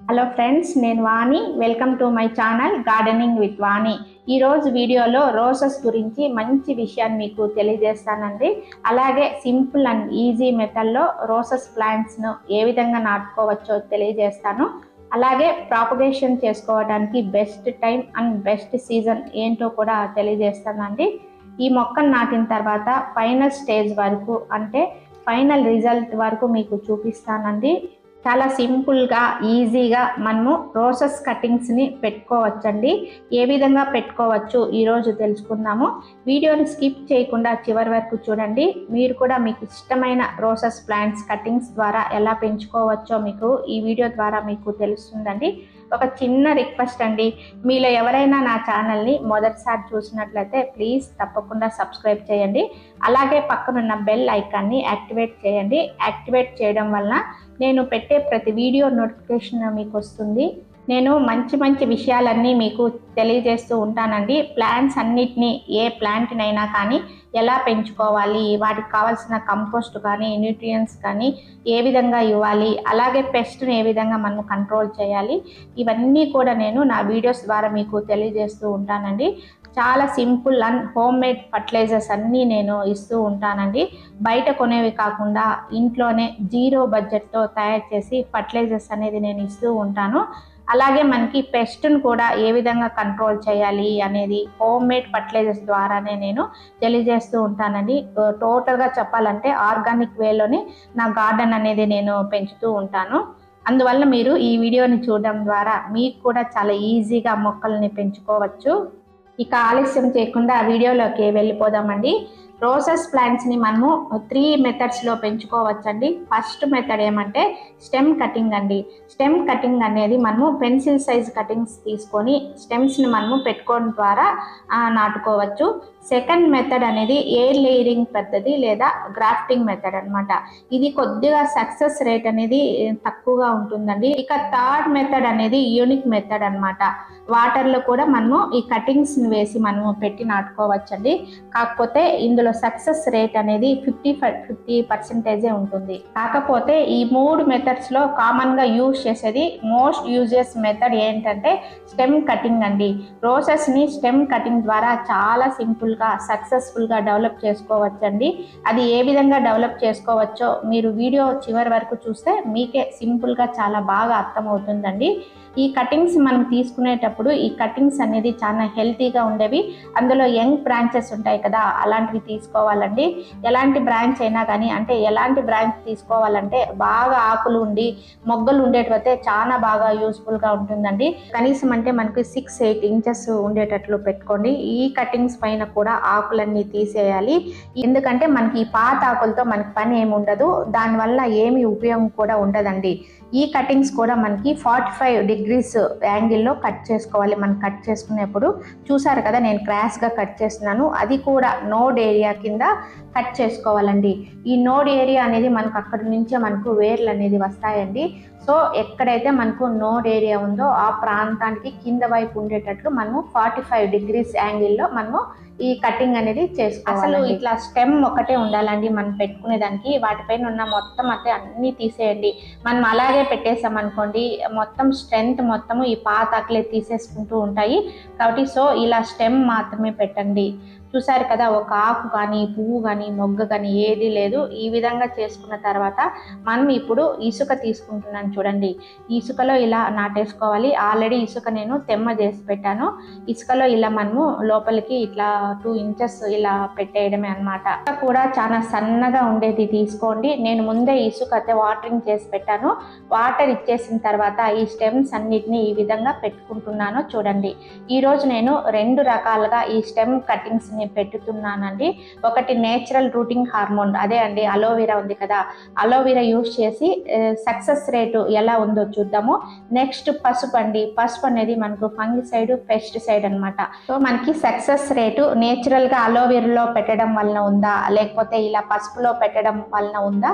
hello friends నేను Vani welcome to my channel gardening with Vani ఈరోజు వీడియోలో రోసెస్ గురించి మంచి విషయాన్ని మీకు తెలియజేస్తానండి అలాగే సింపుల్ అండ్ ఈజీ మెథడ్లో రోసెస్ ప్లాంట్స్ను ఏ విధంగా నాటుకోవచ్చో తెలియజేస్తాను అలాగే ప్రాపగేషన్ చేసుకోవడానికి best time and best season ఏంటో కూడా తెలియజేస్తానండి ఈ మొక్కను నాటిన తర్వాత ఫైనల్ స్టేజ్ వరకు అంటే ఫైనల్ రిజల్ట్ వరకు మీకు చూపిస్తానండి చాలా సింపుల్గా ఈజీగా మనము రోసెస్ కటింగ్స్ని పెట్టుకోవచ్చండి ఏ విధంగా పెట్టుకోవచ్చు ఈరోజు తెలుసుకుందాము వీడియోని స్కిప్ చేయకుండా చివరి వరకు చూడండి మీరు కూడా మీకు ఇష్టమైన రోసెస్ ప్లాంట్స్ కటింగ్స్ ద్వారా ఎలా పెంచుకోవచ్చో మీకు ఈ వీడియో ద్వారా మీకు తెలుస్తుందండి ఒక చిన్న రిక్వెస్ట్ అండి మీలో ఎవరైనా నా ఛానల్ని మొదటిసారి చూసినట్లయితే ప్లీజ్ తప్పకుండా సబ్స్క్రైబ్ చేయండి అలాగే పక్కనున్న బెల్ ఐకాన్ని యాక్టివేట్ చేయండి యాక్టివేట్ చేయడం వలన నేను పెట్టే ప్రతి వీడియో నోటిఫికేషన్ మీకు వస్తుంది నేను మంచి మంచి విషయాలన్నీ మీకు తెలియజేస్తూ ఉంటానండి ప్లాంట్స్ అన్నిటినీ ఏ ప్లాంట్నైనా కానీ ఎలా పెంచుకోవాలి వాటికి కావాల్సిన కంపోస్ట్ కానీ న్యూట్రియంట్స్ కానీ ఏ విధంగా ఇవ్వాలి అలాగే పెస్ట్ని ఏ విధంగా మనం కంట్రోల్ చేయాలి ఇవన్నీ కూడా నేను నా వీడియోస్ ద్వారా మీకు తెలియజేస్తూ ఉంటానండి చాలా simple and home made fertilizers అన్నీ నేను ఇస్తూ ఉంటానండి బయట కొనేవి కాకుండా ఇంట్లోనే జీరో బడ్జెట్తో తయారు చేసి ఫర్టిలైజర్స్ అనేది నేను ఇస్తూ ఉంటాను అలాగే మనకి పెస్ట్ను కూడా ఏ విధంగా కంట్రోల్ చేయాలి అనేది హోమ్ మేడ్ ఫర్టిలైజర్స్ ద్వారానే నేను తెలియజేస్తూ ఉంటానండి టోటల్గా చెప్పాలంటే ఆర్గానిక్ వేలోనే నా గార్డెన్ అనేది నేను పెంచుతూ ఉంటాను అందువల్ల మీరు ఈ వీడియోని చూడడం ద్వారా మీకు కూడా చాలా ఈజీగా మొక్కల్ని పెంచుకోవచ్చు ఇక ఆలస్యం చేయకుండా వీడియోలోకి వెళ్ళిపోదామండి రోసెస్ ప్లాంట్స్ని మనము త్రీ మెథడ్స్లో పెంచుకోవచ్చండి ఫస్ట్ మెథడ్ ఏమంటే స్టెమ్ కటింగ్ అండి స్టెమ్ కటింగ్ అనేది మనము పెన్సిల్ సైజ్ కటింగ్స్ తీసుకొని స్టెమ్స్ని మనము పెట్టుకోవడం ద్వారా నాటుకోవచ్చు సెకండ్ మెథడ్ అనేది ఎయిర్ లేయరింగ్ పద్ధతి లేదా గ్రాఫ్టింగ్ మెథడ్ అనమాట ఇది కొద్దిగా సక్సెస్ రేట్ అనేది తక్కువగా ఉంటుందండి ఇక థర్డ్ మెథడ్ అనేది యూనిక్ మెథడ్ అనమాట వాటర్లో కూడా మనము ఈ కటింగ్స్ని వేసి మనము పెట్టి నాటుకోవచ్చండి కాకపోతే ఇందులో సక్సెస్ రేట్ అనేది ఫిఫ్టీ ఫిఫ్టీ పర్సెంటేజే ఉంటుంది కాకపోతే ఈ మూడు మెథడ్స్లో కామన్గా యూజ్ చేసేది మోస్ట్ యూజెస్ మెథడ్ ఏంటంటే స్టెమ్ కటింగ్ అండి రోసెస్ని స్టెమ్ కటింగ్ ద్వారా చాలా సింపుల్గా సక్సెస్ఫుల్గా డెవలప్ చేసుకోవచ్చండి అది ఏ విధంగా డెవలప్ చేసుకోవచ్చో మీరు వీడియో చివరి వరకు చూస్తే మీకే సింపుల్గా చాలా బాగా అర్థమవుతుందండి ఈ కటింగ్స్ మనం తీసుకునేటప్పుడు ఈ కటింగ్స్ అనేది చాలా హెల్తీగా ఉండేవి అందులో యంగ్ బ్రాంచెస్ ఉంటాయి కదా అలాంటివి తీసుకోవాలండి ఎలాంటి బ్రాంచ్ అయినా కానీ అంటే ఎలాంటి బ్రాంచ్ తీసుకోవాలంటే బాగా ఆకులు ఉండి మొగ్గలు ఉండేటైతే చాలా బాగా యూస్ఫుల్గా ఉంటుందండి కనీసం అంటే మనకి సిక్స్ ఎయిట్ ఇంచెస్ ఉండేటట్లు పెట్టుకోండి ఈ కటింగ్స్ పైన కూడా ఆకులన్నీ తీసేయాలి ఎందుకంటే మనకి ఈ పాత ఆకులతో మనకి పని ఏమి ఉండదు దానివల్ల ఏమి ఉపయోగం కూడా ఉండదండి ఈ కటింగ్స్ కూడా మనకి ఫార్టీ ఫైవ్ డిగ్రీస్ యాంగిల్లో కట్ చేసుకోవాలి మనం కట్ చేసుకునేప్పుడు చూసారు కదా నేను క్రాస్గా కట్ చేస్తున్నాను అది కూడా నోడ్ ఏరియా కింద కట్ చేసుకోవాలండి ఈ నోడ్ ఏరియా అనేది మనకు అక్కడి నుంచే మనకు వేర్లు అనేది వస్తాయండి సో ఎక్కడైతే మనకు నోడ్ ఏరియా ఉందో ఆ ప్రాంతానికి కింద వైపు ఉండేటట్లు మనము ఫార్టీ ఫైవ్ డిగ్రీస్ యాంగిల్లో మనము ఈ కటింగ్ అనేది చేసుకోవాలి అసలు ఇట్లా స్టెమ్ ఒకటే ఉండాలండి మనం పెట్టుకునే దానికి వాటిపైన ఉన్న మొత్తం అయితే అన్నీ తీసేయండి మనం అలాగే పెట్టేసాం అనుకోండి మొత్తం స్ట్రెంగ్త్ మొత్తము ఈ పాత ఆకులే తీసేసుకుంటూ ఉంటాయి కాబట్టి సో ఇలా స్టెమ్ మాత్రమే పెట్టండి చూసారు కదా ఒక ఆకు కానీ పువ్వు కానీ మొగ్గ కానీ ఏది లేదు ఈ విధంగా చేసుకున్న తర్వాత మనం ఇప్పుడు ఇసుక తీసుకుంటున్నాను చూడండి ఇసుకలో ఇలా నాటేసుకోవాలి ఆల్రెడీ ఇసుక నేను తెమ్మ చేసి పెట్టాను ఇసుకలో ఇలా మనము లోపలికి ఇట్లా టూ ఇంచెస్ ఇలా పెట్టేయడమే అనమాట కూడా చాలా సన్నగా ఉండేది తీసుకోండి నేను ముందే ఇసుక అయితే వాటరింగ్ చేసి పెట్టాను వాటర్ ఇచ్చేసిన తర్వాత ఈ స్టెమ్స్ అన్నిటిని ఈ విధంగా పెట్టుకుంటున్నాను చూడండి ఈరోజు నేను రెండు రకాలుగా ఈ స్టెమ్ కటింగ్స్ ని పెట్టుతున్నానండి ఒకటి నేచురల్ రూటింగ్ హార్మోన్ అదే అండి అలోవెరా ఉంది కదా అలోవెరా యూస్ చేసి సక్సెస్ రేటు ఎలా ఉందో చూద్దాము నెక్స్ట్ పసుపు అండి పసుపు అనేది మనకు ఫంగిసైడ్ పెస్టిసైడ్ అనమాట సో మనకి సక్సెస్ రేటు నేచురల్గా అలోవెరాలో పెట్టడం వలన ఉందా లేకపోతే ఇలా పసుపులో పెట్టడం వలన ఉందా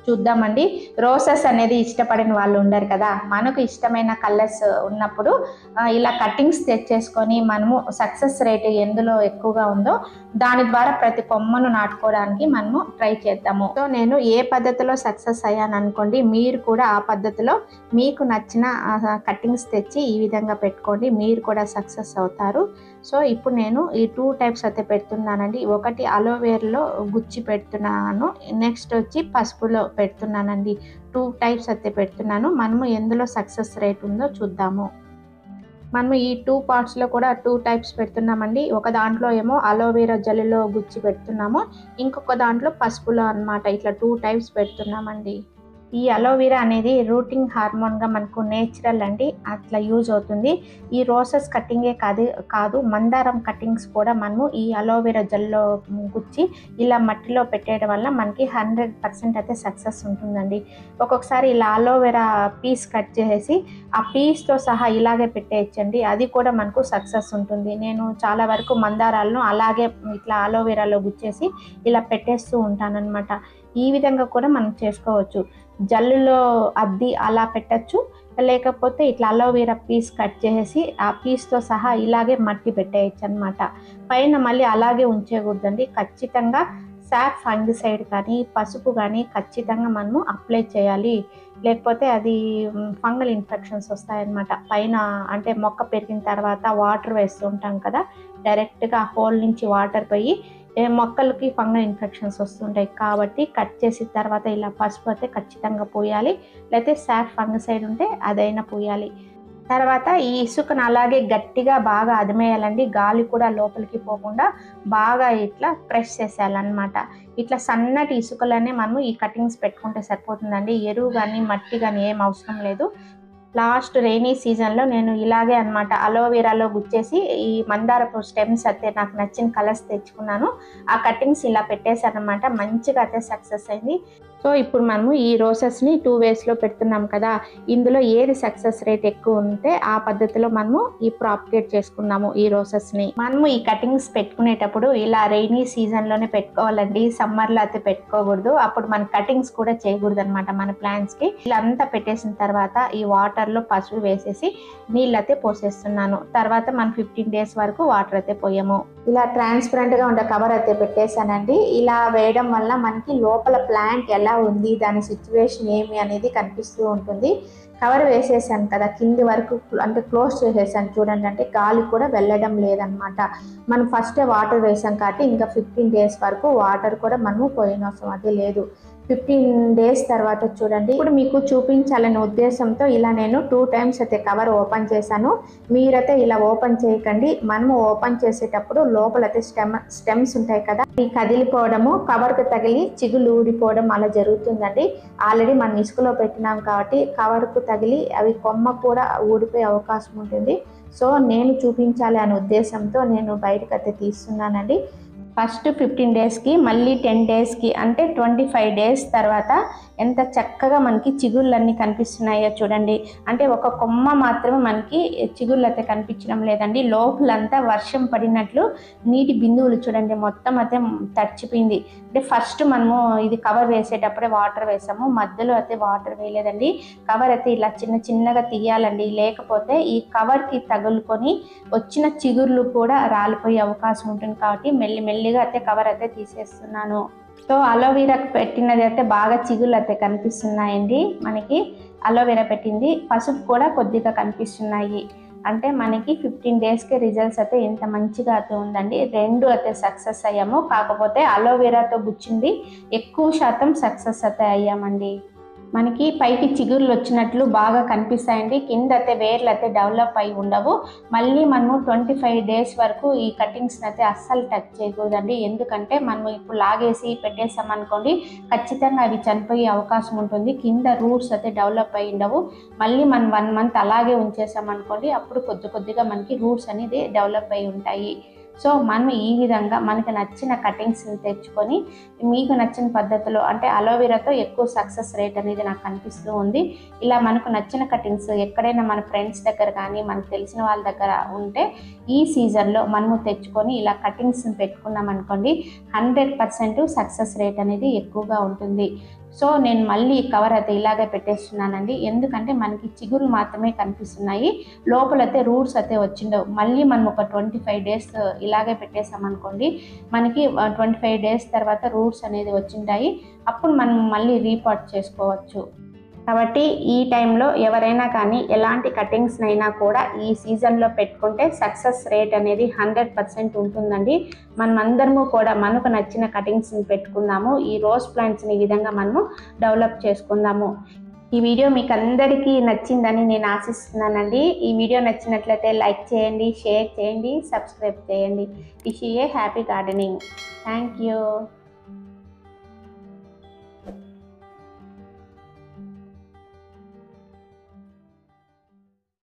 చూద్దామండి రోసెస్ అనేది ఇష్టపడిన వాళ్ళు ఉండరు కదా మనకు ఇష్టమైన కలర్స్ ఉన్నప్పుడు ఆ, ఇలా కటింగ్స్ తెచ్చేసుకొని మనము సక్సెస్ రేట్ ఎందులో ఎక్కువగా ఉందో దాని ద్వారా ప్రతి కొమ్మను నాటుకోవడానికి మనము ట్రై చేద్దాము సో నేను ఏ పద్ధతిలో సక్సెస్ అయ్యాను అనుకోండి మీరు కూడా ఆ పద్ధతిలో మీకు నచ్చిన కటింగ్స్ తెచ్చి ఈ విధంగా పెట్టుకోండి మీరు కూడా సక్సెస్ అవుతారు సో ఇప్పుడు నేను ఈ టూ టైప్స్ అయితే పెడుతున్నానండి ఒకటి అలోవేర్లో గుచ్చి పెడుతున్నాను నెక్స్ట్ వచ్చి పసుపులో పెడుతున్నానండి టూ టైప్స్ అయితే పెడుతున్నాను మనము ఎందులో సక్సెస్ రేట్ ఉందో చూద్దాము మనము ఈ టూ పార్ట్స్లో కూడా టూ టైప్స్ పెడుతున్నామండి ఒక దాంట్లో ఏమో అలోవేరా జెల్లో గుచ్చి పెడుతున్నాము ఇంకొక దాంట్లో పసుపులో అన్నమాట ఇట్లా టూ టైప్స్ పెడుతున్నామండి ఈ అలోవెరా అనేది రూటింగ్ హార్మోన్గా మనకు నేచురల్ అండి అట్లా యూజ్ అవుతుంది ఈ రోసెస్ కటింగే కాదు కాదు మందారం కటింగ్స్ కూడా మనము ఈ అలోవెరా జెల్లో గుచ్చి ఇలా మట్టిలో పెట్టేయడం వల్ల మనకి హండ్రెడ్ పర్సెంట్ అయితే సక్సెస్ ఉంటుందండి ఒక్కొక్కసారి ఇలా అలోవెరా పీస్ కట్ చేసేసి ఆ పీస్తో సహా ఇలాగే పెట్టేయచ్చండి అది కూడా మనకు సక్సెస్ ఉంటుంది నేను చాలా వరకు మందారాలను అలాగే ఇట్లా అలోవెరాలో గుచ్చేసి ఇలా పెట్టేస్తూ ఉంటానన్నమాట ఈ విధంగా కూడా మనం చేసుకోవచ్చు జల్లులో అద్ది అలా పెట్టచ్చు లేకపోతే ఇట్లా అలోవెరా పీస్ కట్ చేసి ఆ పీస్తో సహా ఇలాగే మట్టి పెట్టేయచ్చు అనమాట పైన మళ్ళీ అలాగే ఉంచేయకూడదండి ఖచ్చితంగా సాఫ్ ఫంగిసైడ్ కానీ పసుపు కానీ ఖచ్చితంగా మనము అప్లై చేయాలి లేకపోతే అది ఫంగల్ ఇన్ఫెక్షన్స్ వస్తాయన్నమాట పైన అంటే మొక్క పెరిగిన తర్వాత వాటర్ వేస్తూ ఉంటాం కదా డైరెక్ట్గా హోల్ నుంచి వాటర్ పోయి ఏ మొక్కలకి ఫంగల్ ఇన్ఫెక్షన్స్ వస్తుంటాయి కాబట్టి కట్ చేసిన తర్వాత ఇలా పసుపు అయితే ఖచ్చితంగా పోయాలి లేకపోతే సాఫ్ ఫంగసైడ్ ఉంటే అదైనా పోయాలి తర్వాత ఈ ఇసుకను అలాగే గట్టిగా బాగా అదిమేయాలండి గాలి కూడా లోపలికి పోకుండా బాగా ఇట్లా ప్రెస్ చేసేయాలన్నమాట ఇట్లా సన్నటి ఇసుకలోనే మనము ఈ కటింగ్స్ పెట్టుకుంటే సరిపోతుందండి ఎరువు కానీ మట్టి కానీ ఏం అవసరం లేదు లాస్ట్ రెయినీ సీజన్లో నేను ఇలాగే అనమాట అలోవెరాలో గుచ్చేసి ఈ మందారపు స్టెమ్స్ అయితే నాకు నచ్చిన కలర్స్ తెచ్చుకున్నాను ఆ కటింగ్స్ ఇలా పెట్టేశాను అనమాట మంచిగా అయితే సక్సెస్ అయింది సో ఇప్పుడు మనము ఈ రోసెస్ని టూ వేస్లో పెడుతున్నాం కదా ఇందులో ఏది సక్సెస్ రేట్ ఎక్కువ ఉంటే ఆ పద్ధతిలో మనము ఈ ప్రాపగేట్ చేసుకున్నాము ఈ రోసెస్ని మనము ఈ కటింగ్స్ పెట్టుకునేటప్పుడు ఇలా రెయినీ సీజన్లోనే పెట్టుకోవాలండి సమ్మర్లో అయితే పెట్టుకోకూడదు అప్పుడు మన కటింగ్స్ కూడా చేయకూడదు అనమాట మన ప్లాంట్స్కి ఇలా అంతా పెట్టేసిన తర్వాత ఈ వాటర్లో పసుపు వేసేసి నీళ్ళు అయితే పోసేస్తున్నాను తర్వాత మనం ఫిఫ్టీన్ డేస్ వరకు వాటర్ అయితే పోయాము ఇలా ట్రాన్స్పరెంట్గా ఉండే కవర్ అయితే పెట్టేశానండి ఇలా వేయడం వల్ల మనకి లోపల ప్లాంట్ ఎలా ఉంది దాని సిచ్యువేషన్ ఏమి అనేది కనిపిస్తూ ఉంటుంది కవర్ వేసేసాను కదా కింది వరకు అంటే క్లోజ్ చేసేసాను చూడండి అంటే గాలి కూడా వెళ్ళడం లేదనమాట మనం ఫస్టే వాటర్ వేసాం కాబట్టి ఇంకా ఫిఫ్టీన్ డేస్ వరకు వాటర్ కూడా మనము పోయిన అవసరం అది లేదు ఫిఫ్టీన్ డేస్ తర్వాత చూడండి ఇప్పుడు మీకు చూపించాలనే ఉద్దేశంతో ఇలా నేను టూ టైమ్స్ అయితే కవర్ ఓపెన్ చేశాను మీరైతే ఇలా ఓపెన్ చేయకండి మనము ఓపెన్ చేసేటప్పుడు లోపలైతే స్టెమ్ స్టెమ్స్ ఉంటాయి కదా ఈ కదిలిపోవడము కవర్కి తగిలి చిగులు ఊడిపోవడం అలా జరుగుతుందండి ఆల్రెడీ మనం ఇసుకలో పెట్టినాం కాబట్టి కవర్కు తగిలి అవి కొమ్మ కూడా ఊడిపోయే అవకాశం ఉంటుంది సో నేను చూపించాలి అనే ఉద్దేశంతో నేను బయటకు అయితే తీస్తున్నానండి ఫస్ట్ ఫిఫ్టీన్ డేస్కి మళ్ళీ టెన్ డేస్కి అంటే ట్వంటీ ఫైవ్ డేస్ తర్వాత ఎంత చక్కగా మనకి చిగుళ్ళన్నీ కనిపిస్తున్నాయో చూడండి అంటే ఒక కొమ్మ మాత్రమే మనకి చిగుళ్ళు అయితే కనిపించడం లేదండి లోపలంతా వర్షం పడినట్లు నీటి బిందువులు చూడండి మొత్తం అయితే తడిచిపోయింది అంటే ఫస్ట్ మనము ఇది కవర్ వేసేటప్పుడే వాటర్ వేసాము మధ్యలో అయితే వాటర్ వేయలేదండి కవర్ అయితే ఇలా చిన్న చిన్నగా తీయాలండి లేకపోతే ఈ కవర్కి తగులుకొని వచ్చిన చిగుర్లు కూడా రాలిపోయే అవకాశం ఉంటుంది కాబట్టి మెల్లి మెల్లిగా అయితే కవర్ అయితే తీసేస్తున్నాను సో అలోవెరా పెట్టినది అయితే బాగా చిగుళ్ళు అయితే కనిపిస్తున్నాయండి మనకి అలోవెరా పెట్టింది పసుపు కూడా కొద్దిగా కనిపిస్తున్నాయి అంటే మనకి ఫిఫ్టీన్ డేస్కి రిజల్ట్స్ అయితే ఇంత మంచిగా అయితే ఉందండి రెండు అయితే సక్సెస్ అయ్యాము కాకపోతే అలోవెరాతో గుచ్చింది ఎక్కువ శాతం సక్సెస్ అయితే అయ్యామండి మనకి పైకి చిగుర్లు వచ్చినట్లు బాగా కనిపిస్తాయండి కింద అయితే వేర్లు అయితే డెవలప్ అయి ఉండవు మళ్ళీ మనము ట్వంటీ ఫైవ్ డేస్ వరకు ఈ కటింగ్స్ని అయితే అస్సలు టచ్ చేయకూడదండి ఎందుకంటే మనం ఇప్పుడు లాగేసి పెట్టేసాం అనుకోండి ఖచ్చితంగా అవి చనిపోయే అవకాశం ఉంటుంది కింద రూట్స్ అయితే డెవలప్ అయి ఉండవు మళ్ళీ మనం వన్ మంత్ అలాగే ఉంచేసాం అనుకోండి అప్పుడు కొద్ది కొద్దిగా మనకి రూట్స్ అనేది డెవలప్ అయి ఉంటాయి సో మనం ఈ విధంగా మనకి నచ్చిన కటింగ్స్ని తెచ్చుకొని మీకు నచ్చిన పద్ధతిలో అంటే అలోవెరాతో ఎక్కువ సక్సెస్ రేట్ అనేది నాకు కనిపిస్తూ ఉంది ఇలా మనకు నచ్చిన కటింగ్స్ ఎక్కడైనా మన ఫ్రెండ్స్ దగ్గర కానీ మనకు తెలిసిన వాళ్ళ దగ్గర ఉంటే ఈ సీజన్లో మనము తెచ్చుకొని ఇలా కటింగ్స్ని పెట్టుకున్నాం అనుకోండి హండ్రెడ్ పర్సెంట్ సక్సెస్ రేట్ అనేది ఎక్కువగా ఉంటుంది సో నేను మళ్ళీ కవర్ అయితే ఇలాగే పెట్టేస్తున్నానండి ఎందుకంటే మనకి చిగురు మాత్రమే కనిపిస్తున్నాయి లోపలైతే రూట్స్ అయితే వచ్చిండవు మళ్ళీ మనం ఒక ట్వంటీ ఫైవ్ డేస్ ఇలాగే పెట్టేసామనుకోండి మనకి ట్వంటీ ఫైవ్ డేస్ తర్వాత రూట్స్ అనేది వచ్చింటాయి అప్పుడు మనం మళ్ళీ రీపాట్ చేసుకోవచ్చు కాబట్టి ఈ టైంలో ఎవరైనా కానీ ఎలాంటి కటింగ్స్ అయినా కూడా ఈ సీజన్లో పెట్టుకుంటే సక్సెస్ రేట్ అనేది హండ్రెడ్ పర్సెంట్ ఉంటుందండి మనం అందరము కూడా మనకు నచ్చిన కటింగ్స్ని పెట్టుకుందాము ఈ రోజ్ ప్లాంట్స్ని ఈ విధంగా మనము డెవలప్ చేసుకుందాము ఈ వీడియో మీకు అందరికీ నచ్చిందని నేను ఆశిస్తున్నానండి ఈ వీడియో నచ్చినట్లయితే లైక్ చేయండి షేర్ చేయండి సబ్స్క్రైబ్ చేయండి wish a happy gardening thank you